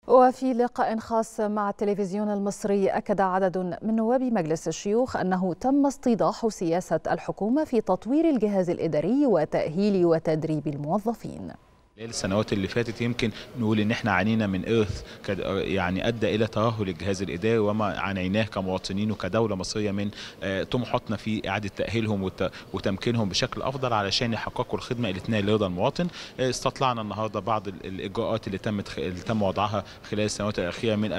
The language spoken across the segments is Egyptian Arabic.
وفي لقاء خاص مع التلفزيون المصري أكد عدد من نواب مجلس الشيوخ أنه تم استيضاح سياسة الحكومة في تطوير الجهاز الإداري وتأهيل وتدريب الموظفين السنوات اللي فاتت يمكن نقول ان احنا عانينا من ارث يعني ادى الى ترهل الجهاز الاداري وما عانيناه كمواطنين وكدوله مصريه من طموحاتنا في اعاده تاهيلهم وتمكينهم بشكل افضل علشان يحققوا الخدمه اللي تنال رضا المواطن استطلعنا النهارده بعض الاجراءات اللي تمت اللي تم وضعها خلال السنوات الاخيره من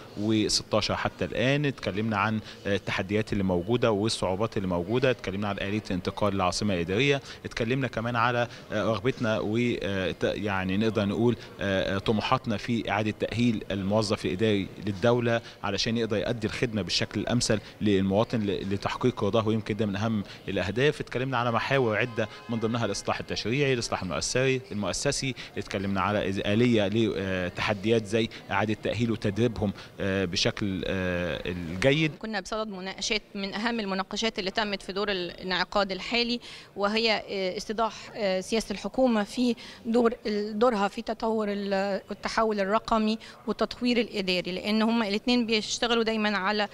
2016 حتى الان اتكلمنا عن التحديات اللي موجوده والصعوبات اللي موجوده اتكلمنا عن اليه الانتقال للعاصمه الاداريه اتكلمنا كمان على رغبتنا و يعني نقدر نقول طموحاتنا في اعاده تاهيل الموظف الاداري للدوله علشان يقدر يؤدي الخدمه بالشكل الامثل للمواطن لتحقيق رضاه ويمكن ده من اهم الاهداف اتكلمنا على محاور عده من ضمنها الاصلاح التشريعي الاصلاح المؤسسي المؤسسي اتكلمنا على اليه لتحديات زي اعاده تاهيل وتدريبهم بشكل الجيد كنا بصدد مناقشات من اهم المناقشات اللي تمت في دور الانعقاد الحالي وهي استيضاح سياسه الحكومه في دور دورها في تطور التحول الرقمي والتطوير الاداري لان هم الاثنين بيشتغلوا دايما على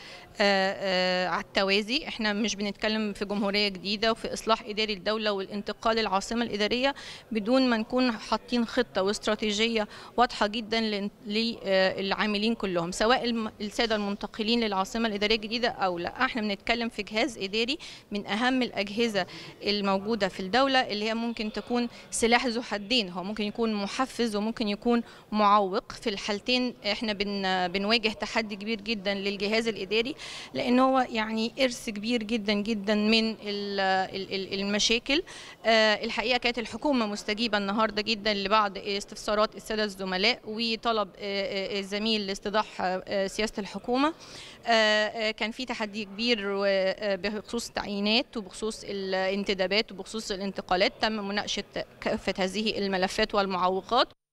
على التوازي احنا مش بنتكلم في جمهوريه جديده وفي اصلاح اداري الدوله والانتقال للعاصمه الاداريه بدون ما نكون حاطين خطه واستراتيجيه واضحه جدا للعاملين كلهم سواء الساده المنتقلين للعاصمه الاداريه الجديده او لا احنا بنتكلم في جهاز اداري من اهم الاجهزه الموجوده في الدوله اللي هي ممكن تكون سلاح ذو حدين هو ممكن يكون محفز وممكن يكون معوق في الحالتين احنا بن بنواجه تحدي كبير جدا للجهاز الاداري لان هو يعني ارث كبير جدا جدا من المشاكل الحقيقه كانت الحكومه مستجيبه النهارده جدا لبعض استفسارات الساده الزملاء وطلب الزميل لاستيضاح سياسه الحكومه كان في تحدي كبير بخصوص التعيينات وبخصوص الانتدابات وبخصوص الانتقالات تم مناقشه كافه هذه الملفات والمعوقات